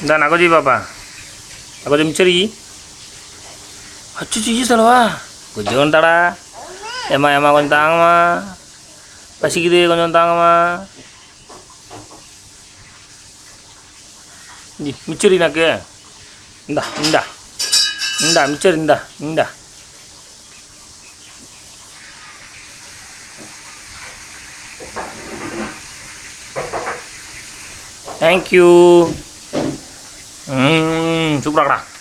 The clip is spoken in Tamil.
இந்தா நகோஜி பாப்பா நகோஜி மிச்சரி அச்சு ஈசலவா கொஞ்சம் தாடா ஏம்மா ஏம்மா கொஞ்சம் தாங்கம்மா பசிக்குது கொஞ்சம் தாங்கம்மா இ, மிச்சரி நாக்கு இந்தா இந்தா இந்தா மிச்சர் இந்தா இந்தா தேங்க்யூ ம் சூப்பராகடா